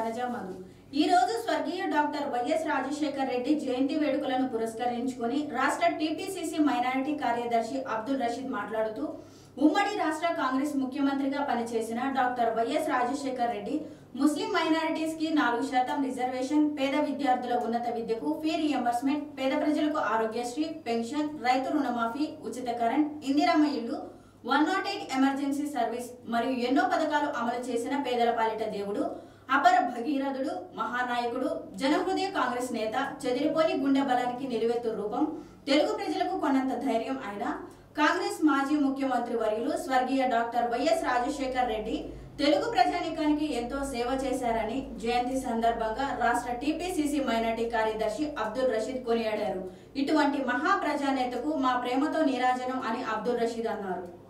వనజ మధు ఈ రోజు స్వర్గీయ డాక్టర్ వైఎస్ రాజశేఖర్ రెడ్డి జయంతి వేడుకలను పురస్కరించుకొని రాష్ట్ర టీపీసీసీ మైనారిటీ కార్యదర్శి అబ్దుల్ రషీద్ మాట్లాడుతూ ఉమ్మడి రాష్ట్ర కాంగ్రెస్ ముఖ్యమంత్రిగా పనిచేసిన డాక్టర్ వైఎస్ రాజశేఖర్ రెడ్డి ముస్లిం మైనారిటీస్ కి నాలుగు శాతం రిజర్వేషన్ పేద విద్యార్థుల ఉన్నత విద్యకు ఫీ రియంబర్స్మెంట్ పేద ప్రజలకు ఆరోగ్యశ్రీ పెన్షన్ రైతు రుణమాఫీ ఉచిత కరెంట్ ఇందిరమ్మ ఇల్లు one nought eight emergency service మరియు ఎన్నో పథకాలు అమలు చేసిన పేదల పాలిట దేవుడు అపర భగీరథుడు మహానాయకుడు జనహృదయ కాంగ్రెస్ నేత చెదిరిపోని గుండె బలానికి నిలువెత్తు రూపం తెలుగు ప్రజలకు కొన్నంత ధైర్యం అయిన కాంగ్రెస్ మాజీ ముఖ్యమంత్రి వర్యులు స్వర్గీయ డాక్టర్ వైఎస్ రాజశేఖర్ రెడ్డి తెలుగు ప్రజానీకానికి ఎంతో సేవ చేశారని జయంతి సందర్భంగా రాష్ట్ర టీపీసీసీ మైనార్టీ కార్యదర్శి అబ్దుల్ రషీద్ కొనియాడారు ఇటువంటి మహా ప్రజానేతకు మా ప్రేమతో నీరాజనం అని అబ్దుల్ రషీద్ అన్నారు